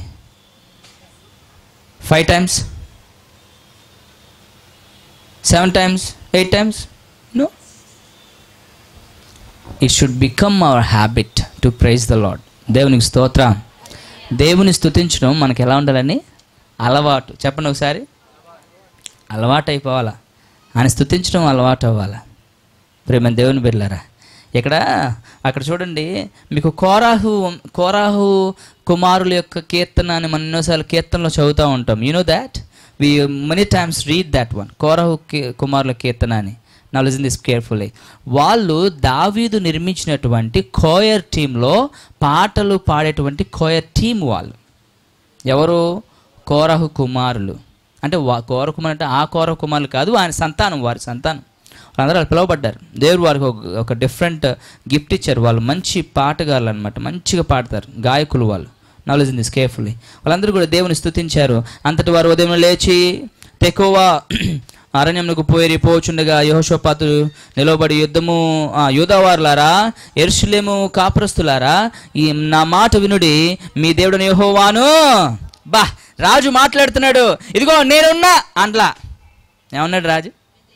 five times seven times eight times no it should become our habit to praise the Lord దేవునికి స్తోత్రం దేవుని స్తుతించడం మనకి ఎలా ఉండాలని అలవాటు చెప్పండి ఒకసారి అలవాటు అయిపోవాలా ఆయన స్తుతించడం అలవాటు అవ్వాలా ప్రేమ దేవుని బిడ్డలారా ఇక్కడ అక్కడ చూడండి మీకు కోరాహు కోరాహు కుమారుల యొక్క కీర్తన అని మనం ఎన్నోసార్లు కీర్తనలో చదువుతూ ఉంటాం you know that we many times read that one కోరాహు కీ- కుమారుల కీర్తన అని నా లిజన్ దిస్ కేర్ఫుల్లీ వాళ్ళు దావీదు నిర్మించినటువంటి కోయర్ టీంలో పాటలు పాడేటువంటి కోయర్ టీం వాళ్ళు ఎవరు కోరహు కుమారులు అంటే వా కోర కుమారు అంటే ఆ కోర కుమారులు కాదు ఆయన సంతానం వారి సంతానం వాళ్ళందరూ వాళ్ళు పిలువబడ్డారు దేవుడు వారికి ఒక ఒక డిఫరెంట్ గిఫ్ట్ ఇచ్చారు వాళ్ళు మంచి పాటగాళ్ళు అనమాట మంచిగా పాడతారు గాయకులు వాళ్ళు నాలెడ్జ్ ఇన్ దిస్ కేర్ఫుల్లీ వాళ్ళందరూ కూడా దేవుని స్తుతించారు అంతటి వారు ఉదయం లేచి తెకోవా అరణ్యమునకు పోయి పోచుండగా యహోషోపాతు నిలవబడి యుద్ధము ఆ, యూదావారులారా ఎరుషులేము కాపురస్తులారా ఈ నా మాట వినుడి మీ దేవుడిని యహోవాను బా రాజు మాట్లాడుతున్నాడు ఇదిగో నేనున్నా అంట్లా ఏమన్నాడు రాజు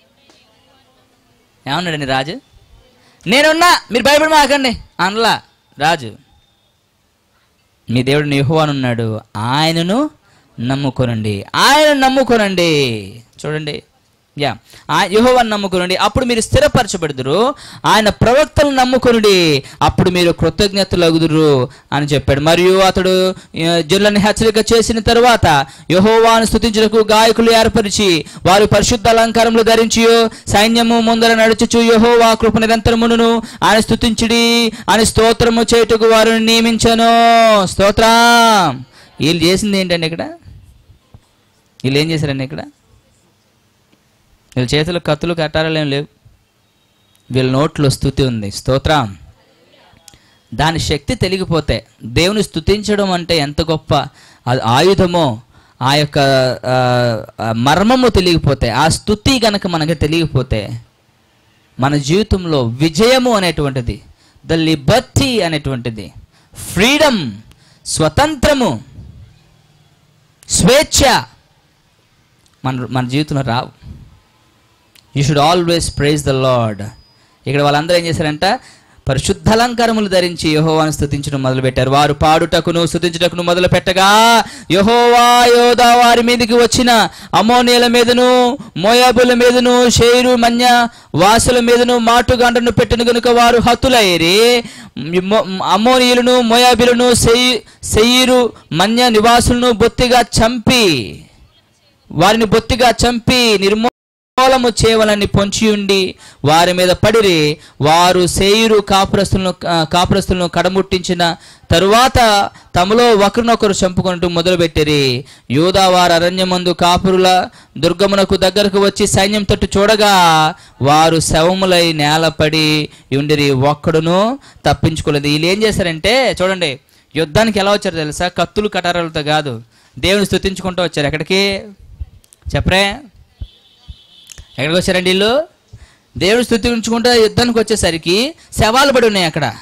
ఏమన్నాడండి రాజు నేనున్నా మీరు భయపడి మాకండి అనలా రాజు మీ దేవుడిని యెహోవానున్నాడు ఆయనను నమ్ముకొనండి ఆయన నమ్ముకొనండి చూడండి యా ఆ యెహోవాను నమ్ముకొనండి అప్పుడు మీరు స్థిరపరచబడుదురు ఆయన ప్రవక్తలను నమ్ముకొనుడి అప్పుడు మీరు కృతజ్ఞతలగుదురు అని చెప్పాడు మరియు అతడు ఆ, జనులను హెచ్చరిక చేసిన తర్వాత యెహోవాను స్తుతించుటకు గాయకులు ఏర్పరిచి వారు పరిశుద్ధ అలంకారములు ధరించి సైన్యము ముందర నడుచుచు యెహోవా కృప నిరంతరమును ఆయన స్తుతించుడి అని స్తోత్రము చేయుటకు వారిని నియమించను స్తోత్రం వీళ్ళు చేసింది ఏంటండి ఇక్కడ వీళ్ళు ఏం చేశారండి ఇక్కడ వీళ్ళ చేతులు కత్తులు కట్టారాలు ఏం లేవు వీళ్ళ నోట్లో స్థుతి ఉంది స్తోత్రం దాని శక్తి తెలిగిపోతే దేవుని స్తుతించడం అంటే ఎంత గొప్ప అది ఆయుధమో ఆ యొక్క ఆ, ఆ మర్మము తెలియకపోతే ఆ స్థుతి గనక మనకి తెలియకపోతే మన జీవితంలో విజయము అనేటువంటిది ద లిబర్టీ అనేటువంటిది ఫ్రీడమ్ స్వతంత్రము స్వేచ్ఛ మన మన జీవితంలో రావు you should always praise the Lord ఇక్కడ వాళ్ళందరూ ఏం చేశారంట పరిశుద్ధ అలంకారములు ధరించి యహోవాను స్తుతించడం మొదలుపెట్టారు వారు పాడుటకును స్తుతించుటకును మొదలు పెట్టగా యహోవా యోధా వారి మీదకి వచ్చిన అమోనియల మీదను మోయాబుల మీదను షేరు మన్య వాసుల మీదను మాటుగంటను పెట్టిన గనుక వారు హతులైరి మొ- అమోనీయులను మోయాబులను సెయి సెయిరు మన్య నివాసులను బొత్తిగా చంపి వారిని బొత్తిగా చంపి నిర్మూలము చేయవలని పొంచి ఉండి వారి మీద పడిరి వారు సేయురు కాపురస్తులను ఆ, కాపురస్తులను కడముట్టించిన తరువాత తమలో ఒకరినొకరు చంపుకుంటూ మొదలుపెట్టిరి యూదా వారు అరణ్యమందు కాపురుల దుర్గమునకు దగ్గరకు వచ్చి సైన్యం తట్టు చూడగా వారు శవములై నేలపడి ఉండిరి ఒక్కడును తప్పించుకోలేదు వీళ్ళు ఏం చేశారంటే చూడండి యుద్ధానికి ఎలా వచ్చారు తెలుసా కత్తులు కటారాలతో కాదు దేవుని స్తుతించుకుంటూ వచ్చారు ఎక్కడికి చెప్పరే ఎక్కడికి వచ్చారండి వీళ్ళు దేవుని స్థుతించుకుంటూ యుద్ధానికి వచ్చేసరికి శవాలు పడి ఉన్నాయి అక్కడ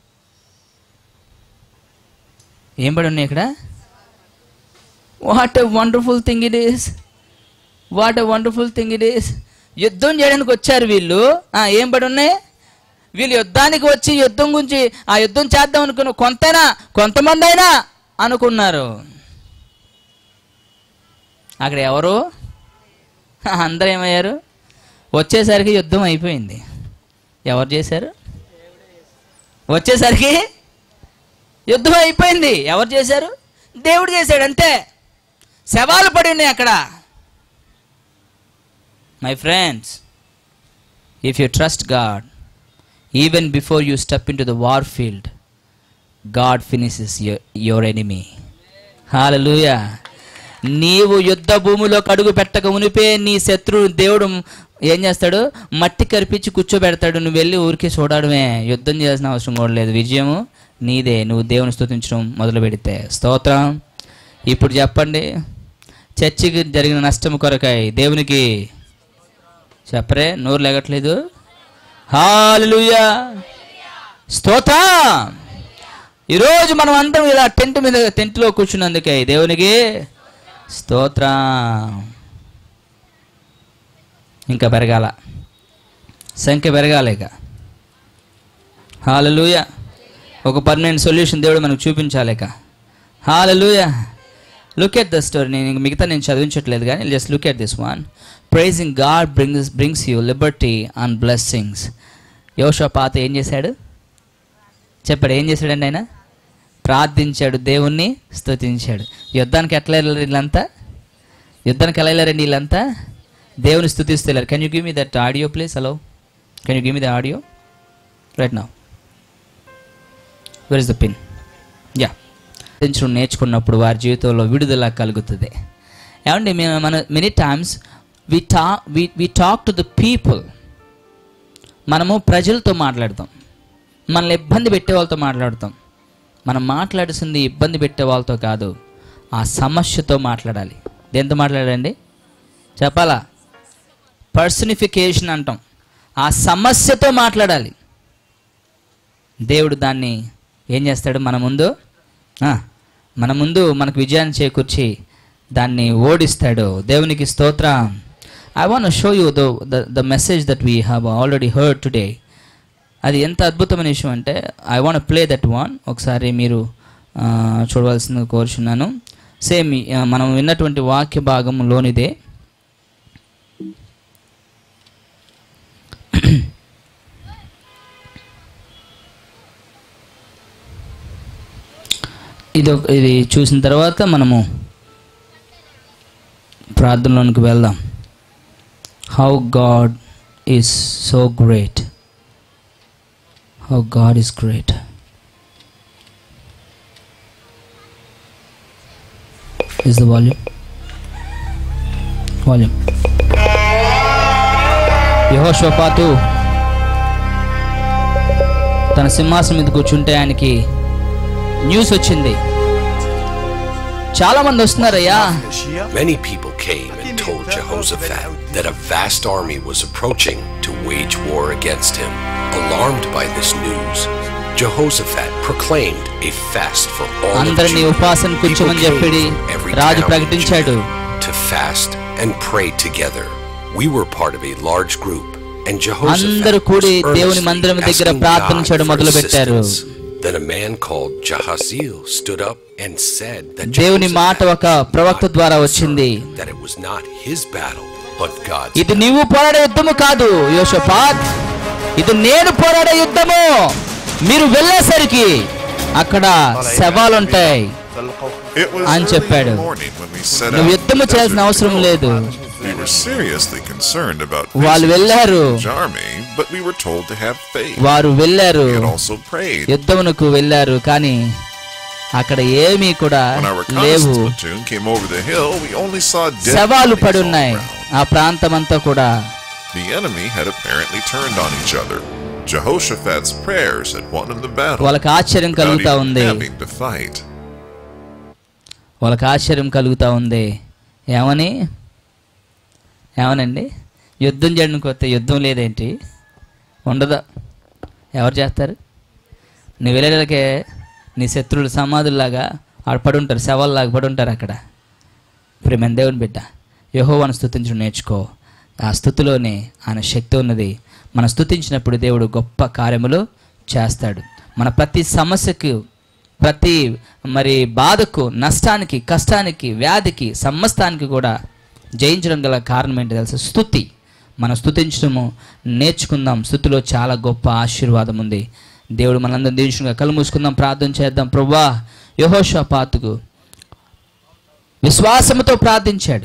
ఏం పడి ఉన్నాయి ఇక్కడ what a wonderful thing it is what a wonderful thing it is యుద్ధం చేయడానికి వచ్చారు వీళ్ళు ఆ, ఏం పడి ఉన్నాయి వీళ్ళు యుద్ధానికి వచ్చి యుద్ధం గురించి ఆ యుద్ధం చేద్దాం అనుకున్న కొంతైనా కొంతమంది అయినా అనుకున్నారు అక్కడ ఎవరు అందరూ ఏమయ్యారు వచ్చేసరికి యుద్ధం అయిపోయింది ఎవరు చేశారు వచ్చేసరికి యుద్ధం అయిపోయింది ఎవరు చేశారు దేవుడు చేశాడు అంతే శవాలు పడి ఉన్నాయి అక్కడ my friends if you trust God even before you step into the war field God finishes your enemy హాలూయా నీవు యుద్ధ భూమిలోకి అడుగు పెట్టక మునిపే నీ శత్రువు దేవుడు ఏం చేస్తాడు మట్టి కరిపించి కూర్చోబెడతాడు నువ్వు వెళ్ళి ఊరికి చూడడమే యుద్ధం చేయాల్సిన అవసరం కూడా లేదు విజయము నీదే నువ్వు దేవుని స్తుతించడం మొదలు పెడితే స్తోత్రం ఇప్పుడు చెప్పండి చర్చికి జరిగిన నష్టం కొరకాయి దేవునికి చెప్పరే నోరు లేగట్లేదు హాలూయా స్తోత్రం ఈరోజు మనం అందరం ఇలా టెంట్ మీద టెంట్లో కూర్చున్నందుకే దేవునికి స్తోత్రం ఇంకా పెరగాల సంఖ్య పెరగాలి ఇక హాలలుయ ఒక పర్మనెంట్ సొల్యూషన్ దేవుడు మనకు చూపించాలి ఇక హాలలుయ లుక్ ఎట్ ద స్టోరీ నేను ఇంక మిగతా నేను చదివించట్లేదు కానీ just look at this one praising God brings brings you liberty and blessings యోషపాత ఏం చేశాడు చెప్పాడు ఏం చేశాడండి ఆయన ప్రార్థించాడు దేవుణ్ణి స్తుతించాడు యుద్ధానికి ఎట్లా వెళ్ళారు వీళ్ళంతా యుద్ధానికి ఎలా వెళ్ళారండి వీళ్ళంతా దేవుని స్థుతిస్తూ వెళ్ళారు can you give me that audio please hello can you give me the audio right నా where is the pin yeah స్థుతించడం నేర్చుకున్నప్పుడు వారి జీవితంలో విడుదల కలుగుతుంది ఏమండి మేము మన మెనీ టైమ్స్ వి టా we we talk to the people మనము ప్రజలతో మాట్లాడతాం మనల్ని ఇబ్బంది పెట్టే వాళ్ళతో మాట్లాడతాం మనం మాట్లాడాల్సింది ఇబ్బంది పెట్టే వాళ్ళతో కాదు ఆ సమస్యతో మాట్లాడాలి దేంతో మాట్లాడండి చెప్పాలా పర్సనిఫికేషన్ అంటాం ఆ సమస్యతో మాట్లాడాలి దేవుడు దాన్ని ఏం చేస్తాడు మన ముందు ఆ, మన ముందు మనకు విజయాన్ని చేకూర్చి దాన్ని ఓడిస్తాడు దేవునికి స్తోత్రం I want show you the the message that we have already heard today అది ఎంత అద్భుతమైన విషయం అంటే I want play that one ఒకసారి మీరు ఆ, చూడవలసిందిగా కోరుచున్నాను సేమ్ మనం విన్నటువంటి వాక్య భాగంలోనిదే ఇది ఒక- ఇది చూసిన తర్వాత మనము ప్రార్థనలోనికి వెళ్దాం how God is so great how God is great is the volume volume యహోషపాతు తన సింహాసనం మీద కూర్చుంటే ఆయనకి న్యూస్ వచ్చింది చాలా మంది వస్తున్నారయ్యా Many people came and told Jehoshaphat that a vast army was approaching to wage war against him. Alarmed by this news, Jehoshaphat proclaimed a fast for all of అందరినీ Judah. ఉపాసన People కూర్చోమని came చెప్పి from every Raju town in ప్రకటించాడు Judah to fast and pray together. We were part of a large group, and Jehoshaphat అందరూ కూడి was దేవుని earnestly మందిరం దగ్గర asking ప్రార్థన God చేయడం for మొదలుపెట్టారు. assistance. Then a man called Jahaziel stood up and said that దేవుని మాట Jehoshaphat ఒక was ప్రవక్త not ద్వారా వచ్చింది. concerned that it was not his battle, but God's ఇది నీవు పోరాడే యుద్ధము కాదు యోషపాత్ ఇది నేను పోరాడే యుద్ధము మీరు వెళ్ళేసరికి అక్కడ శవాలుంటాయి It was అని early చెప్పాడు. in the morning when we set నువ్వు out యుద్ధము in the చేయాల్సిన desert అవసరం to go. లేదు We were seriously concerned about వాళ్ళు facing వెళ్ళారు. the Spanish army, but we were told to have faith. వారు వెళ్ళారు We had also prayed. యుద్ధమునకు వెళ్ళారు కానీ అక్కడ ఏమీ కూడా When our లేవు reconnaissance platoon came over the hill, we only saw dead శవాలు bodies పడి all ఉన్నాయి around. ఆ ప్రాంతమంతా కూడా The enemy had apparently turned on each other. Jehoshaphat's prayers had won in the battle. వాళ్ళకి ఆశ్చర్యం without కలుగుతా even ఉంది having to fight. వాళ్ళకి ఆశ్చర్యం కలుగుతా ఉంది ఏమని ఏమనండి యుద్ధం చేయడానికి వస్తే యుద్ధం లేదేంటి ఉండదా ఎవరు చేస్తారు నీ వెళ్ళేళ్ళకే నీ శత్రువులు సమాధుల్లాగా ఆడ పడి ఉంటారు శవాల్లాగా పడి ఉంటారు అక్కడ ప్రేమ దేవుని బిడ్డ యహోవాను స్థుతించడం నేర్చుకో ఆ స్థుతిలోనే ఆయన శక్తి ఉన్నది మనం స్థుతించినప్పుడు దేవుడు గొప్ప కార్యములు చేస్తాడు మన ప్రతి సమస్యకు ప్రతి మరి బాధకు నష్టానికి కష్టానికి వ్యాధికి సమస్తానికి కూడా జయించడం గల కారణం ఏంటి తెలుసా స్థుతి మనం స్థుతించడము నేర్చుకుందాం స్థుతిలో చాలా గొప్ప ఆశీర్వాదం ఉంది దేవుడు మనందరం దీవించుగా కళ్ళు మూసుకుందాం ప్రార్థన చేద్దాం ప్రభా యహోషపాతుకు విశ్వాసముతో ప్రార్థించాడు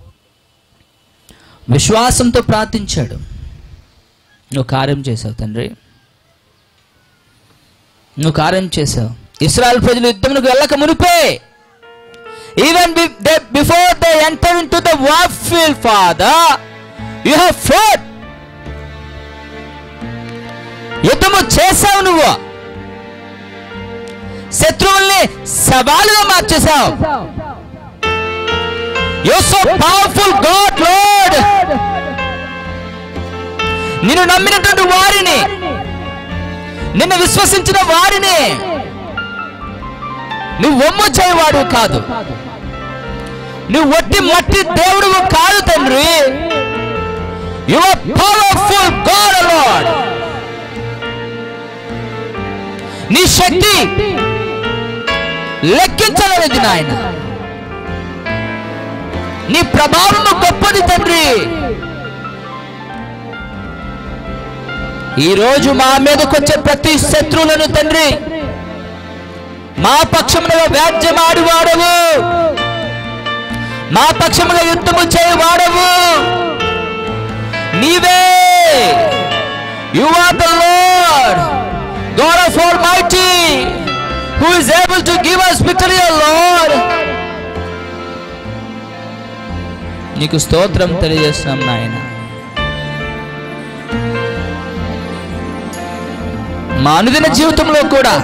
విశ్వాసంతో ప్రార్థించాడు నువ్వు కార్యం చేసావు తండ్రి నువ్వు కార్యం చేసావు ఇస్రాయల్ ప్రజలు యుద్ధములకు వెళ్ళక మునిపే even before they enter into the war field Father you have fought యుద్ధము చేసావు నువ్వు శత్రువుల్ని సవాలుగా మార్చేశావు you so powerful God Lord నిన్ను నమ్మినటువంటి వారిని నిన్ను విశ్వసించిన వారిని నువ్వు ఒమ్ము చేయవాడు కాదు నువ్వు వట్టి మట్టి దేవుడు కాదు తండ్రి you are powerful God Lord నీ శక్తి లెక్కించలేనిది నాయన నీ ప్రభావము గొప్పది తండ్రి ఈ రోజు మా మీదకి వచ్చే ప్రతి శత్రువులను తండ్రి మా పక్షములో వ్యాజ్యమాడు వాడవు మా పక్షములో యుద్ధము చేయవాడవు నీవే you are the Lord God of almighty who is able to give us victory o Lord నీకు స్తోత్రం తెలియజేస్తున్నాం నాయన మా అనుదిన జీవితంలో కూడా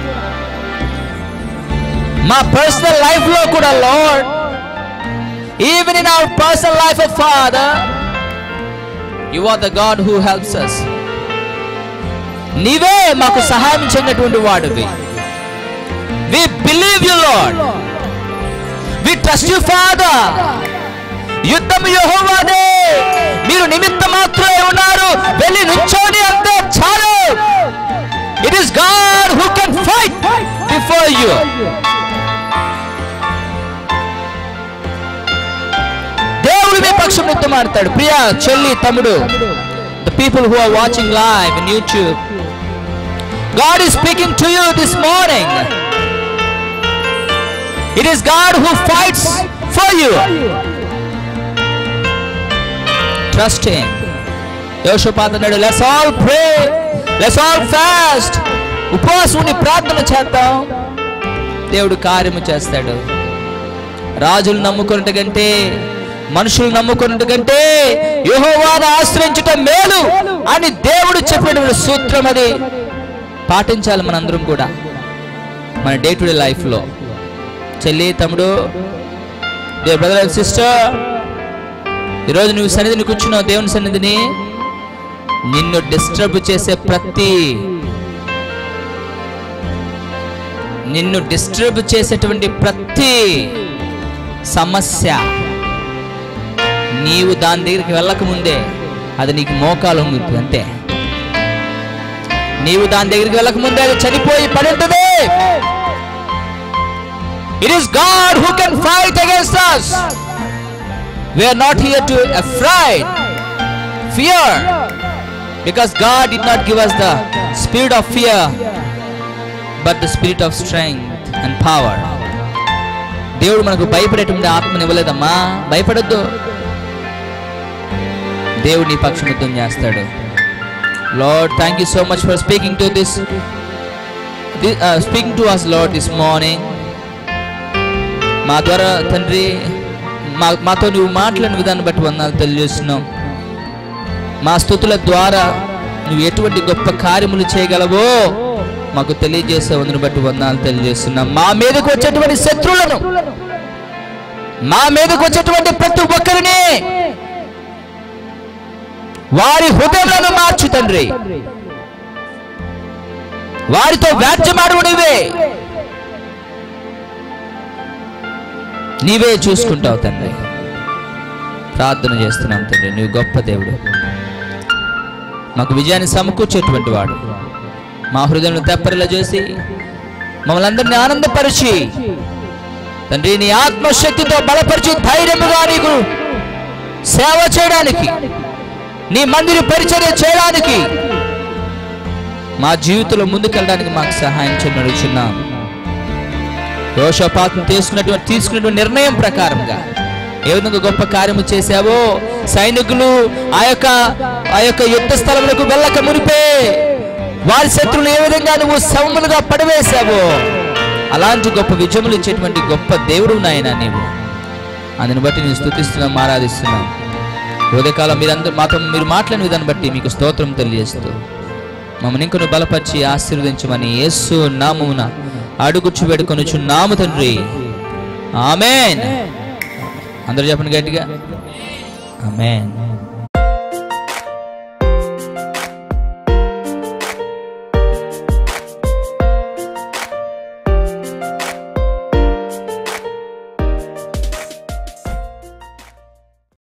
మా పర్సనల్ లైఫ్ లో కూడా Lord even in our personal life of Father you are the God who helps us నీవే మాకు సహాయం చెందినటువంటి వాడివి we believe you Lord we trust you Father యుద్ధం యెహోవాదే మీరు నిమిత్త మాత్రమే ఉన్నారు వెళ్ళి నుంచోని అంతే చాలు it is God who can fight before you దేవుడు మీ పక్షం యుద్ధమాడతాడు ప్రియా చెల్లి తమ్ముడు the people who are watching live in YouTube God is speaking to you this morning it is God who fights for you trust him యోషపాత అన్నాడు let's all pray let's all fast ఉపవాసం ఉండి ప్రార్థన చేద్దాం దేవుడు కార్యము చేస్తాడు రాజులు నమ్ముకున్నట్టు కంటే మనుషులు నమ్ముకున్నట్టు కంటే యెహోవాను ఆశ్రయించటం మేలు అని దేవుడు చెప్పినటువంటి సూత్రం అది పాటించాలి మనందరం కూడా మన డే టు డే లైఫ్లో చెల్లి తమ్ముడు డే బ్రదర్ అండ్ సిస్టర్ ఈరోజు నువ్వు సన్నిధిని కూర్చున్నావు దేవుని సన్నిధిని నిన్ను డిస్టర్బ్ చేసే ప్రతి నిన్ను డిస్టర్బ్ చేసేటువంటి ప్రతి సమస్య నీవు దాని దగ్గరికి వెళ్ళక ముందే అది నీకు మోకాలు ఉంటుంది అంతే నీవు దాని దగ్గరికి వెళ్ళక ముందే అది చనిపోయి పడి ఉంటుంది it is God who can fight against us we are not here to afraid fear because god did not give us the spirit of fear but the spirit of strength and power దేవుడు మనకు భయపడేటువంటి ఆత్మని ఇవ్వలేదమ్మా భయపడొద్దు దేవుడు నీ పక్షం యుద్ధం చేస్తాడు Lord thank you so much for speaking to this speaking to us Lord this morning మా ద్వారా తండ్రి మా మాతో నువ్వు మాట్లాడిన విధాన్ని బట్టి వందనాలు తెలియజేస్తున్నాం మా స్థుతుల ద్వారా నువ్వు ఎటువంటి గొప్ప కార్యములు చేయగలవో మాకు తెలియజేసే వందుని బట్టి వందనాలు తెలియజేస్తున్నాం మా మీదకు వచ్చేటువంటి శత్రువులను మా మీదకు వచ్చేటువంటి ప్రతి ఒక్కరిని వారి హృదయాలను మార్చు తండ్రి వారితో వ్యాజ్యమాడు నీవే నీవే చూసుకుంటావు తండ్రి ప్రార్థన చేస్తున్నాం తండ్రి నువ్వు గొప్ప దేవుడు మాకు విజయాన్ని సమకూర్చేటువంటి వాడు మా హృదయం తెప్పరిలా చేసి మమ్మల్ని అందరినీ ఆనందపరిచి తండ్రి నీ ఆత్మశక్తితో బలపరిచి ధైర్యముగా నీకు సేవ చేయడానికి నీ మందిర పరిచర్య చేయడానికి మా జీవితంలో ముందుకెళ్ళడానికి మాకు సహాయం చేయని అడుగుచున్నాం యోషపాతం తీసుకున్నటువంటి తీసుకున్నటువంటి నిర్ణయం ప్రకారంగా ఏ విధంగా గొప్ప కార్యము చేశావో సైనికులు ఆ యొక్క ఆ యొక్క యుద్ధ స్థలములకు వెళ్ళక మునిపే వారి శత్రువులు ఏ విధంగా నువ్వు సమములుగా పడవేశావో అలాంటి గొప్ప విజయములు ఇచ్చేటువంటి గొప్ప దేవుడు నాయన నీవు అందుని బట్టి నేను స్థుతిస్తున్నాం ఆరాధిస్తున్నాం ఉదయకాలం మీరందరూ మాతో మీరు మాట్లాడిన విధాన్ని బట్టి మీకు స్తోత్రం తెలియజేస్తూ మమ్మల్ని ఇంకొన్ని బలపరిచి ఆశీర్వదించమని యేసు నామమున అడుగుచు వేడుకొనుచు నాము తండ్రి ఆమెన్ అందరూ చెప్పండి గట్టిగా ఆమెన్